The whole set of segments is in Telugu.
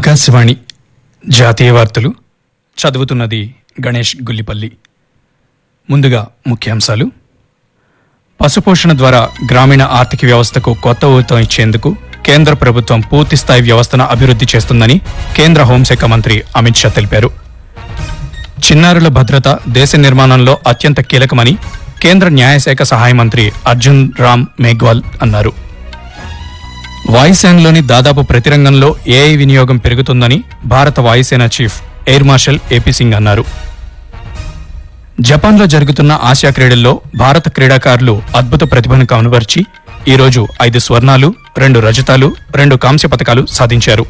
ఆకాశవాణి జాతీయ వార్తలు చదువుతున్నది గణేష్ గుల్లిపల్లి ముందుగా ముఖ్యాంశాలు పశుపోషణ ద్వారా గ్రామీణ ఆర్థిక వ్యవస్థకు కొత్త ఊతం ఇచ్చేందుకు కేంద్ర ప్రభుత్వం పూర్తిస్థాయి వ్యవస్థను అభివృద్ధి చేస్తుందని కేంద్ర హోంశాఖ మంత్రి అమిత్ షా తెలిపారు చిన్నారుల భద్రత దేశ నిర్మాణంలో అత్యంత కీలకమని కేంద్ర న్యాయశాఖ సహాయ మంత్రి అర్జున్ రామ్ మేఘ్వాల్ అన్నారు వాయుసేనలోని దాదాపు ప్రతి రంగంలో ఏఐ వినియోగం పెరుగుతుందని భారత వాయుసేన chief air marshal AP Singh అన్నారు జపాన్లో జరుగుతున్న ఆసియా క్రీడల్లో భారత క్రీడాకారులు అద్భుత ప్రతిభను కనుబర్చి ఈరోజు ఐదు స్వర్ణాలు రెండు రజతాలు రెండు కాంస్య పథకాలు సాధించారు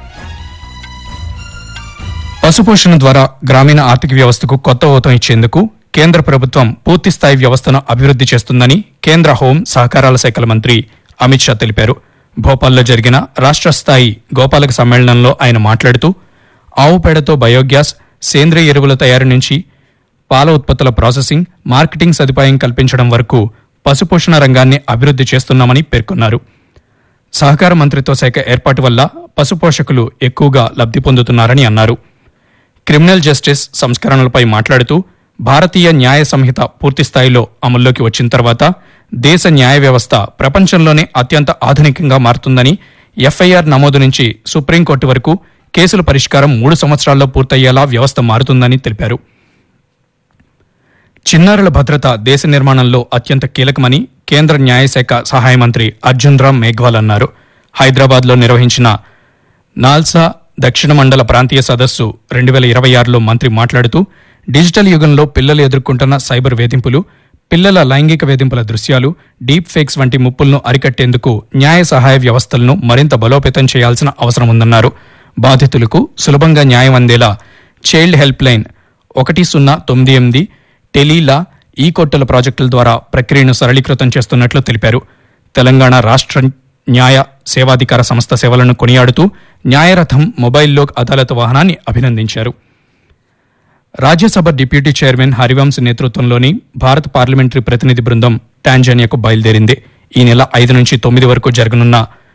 పశుపోషణ ద్వారా గ్రామీణ ఆర్థిక వ్యవస్థకు కొత్త ఊతం ఇచ్చేందుకు కేంద్ర ప్రభుత్వం పూర్తిస్థాయి వ్యవస్థను అభివృద్ధి చేస్తుందని కేంద్ర హోం సహకారాల శాఖల మంత్రి అమిత్ షా తెలిపారు భోపాల్లో జరిగిన రాష్ట్ర స్థాయి గోపాలక సమ్మేళనంలో ఆయన మాట్లాడుతూ ఆవు పేడతో బయోగ్యాస్ సేంద్రియ ఎరువుల తయారీ నుంచి పాల ఉత్పత్తుల ప్రాసెసింగ్ మార్కెటింగ్ సదుపాయం కల్పించడం వరకు పశుపోషణ రంగాన్ని అభివృద్ధి చేస్తున్నామని పేర్కొన్నారు సహకార మంత్రిత్వ శాఖ ఏర్పాటు వల్ల పశుపోషకులు ఎక్కువగా లబ్ధి పొందుతున్నారని అన్నారు క్రిమినల్ జస్టిస్ సంస్కరణలపై మాట్లాడుతూ భారతీయ న్యాయ సంహిత పూర్తి స్థాయిలో అమల్లోకి వచ్చిన తర్వాత దేశ న్యాయ వ్యవస్థ ప్రపంచంలోనే అత్యంత ఆధునికంగా మారుతుందని ఎఫ్ఐఆర్ నమోదు నుంచి సుప్రీంకోర్టు వరకు కేసుల పరిష్కారం మూడు సంవత్సరాల్లో పూర్తయ్యేలా వ్యవస్థ మారుతుందని తెలిపారు చిన్నారుల భద్రత దేశ నిర్మాణంలో అత్యంత కీలకమని కేంద్ర న్యాయశాఖ సహాయ మంత్రి అర్జున్ రామ్ మేఘ్వాల్ అన్నారు హైదరాబాద్లో నిర్వహించిన నాల్సా దక్షిణ మండల ప్రాంతీయ సదస్సు రెండు వేల ఇరవై ఆరులో మంత్రి మాట్లాడుతూ డిజిటల్ యుగంలో పిల్లలు ఎదుర్కొంటున్న సైబర్ వేధింపులు పిల్లల లైంగిక వేధింపుల దృశ్యాలు డీప్ ఫేక్స్ వంటి ముప్పులను అరికట్టేందుకు న్యాయ సహాయ వ్యవస్థలను మరింత బలోపేతం చేయాల్సిన అవసరం ఉందన్నారు బాధితులకు సులభంగా న్యాయం అందేలా చైల్డ్ హెల్ప్ లైన్ ఒకటి సున్నా తొమ్మిది ఎనిమిది టెలీలా ఈ కోర్టుల ప్రాజెక్టుల ద్వారా ప్రక్రియను సరళీకృతం చేస్తున్నట్లు తెలిపారు తెలంగాణ రాష్ట్ర న్యాయ సేవాధికార సంస్థ సేవలను కొనియాడుతూ న్యాయరథం మొబైల్ లోక్ అదాలత్ వాహనాన్ని అభినందించారు రాజ్యసభ డిప్యూటీ చైర్మన్ హరివంశ్ నేతృత్వంలోని భారత పార్లమెంటరీ ప్రతినిధి బృందం టాంజానియాకు బయలుదేరింది ఈ నెల ఐదు నుంచి తొమ్మిది వరకు జరగనున్న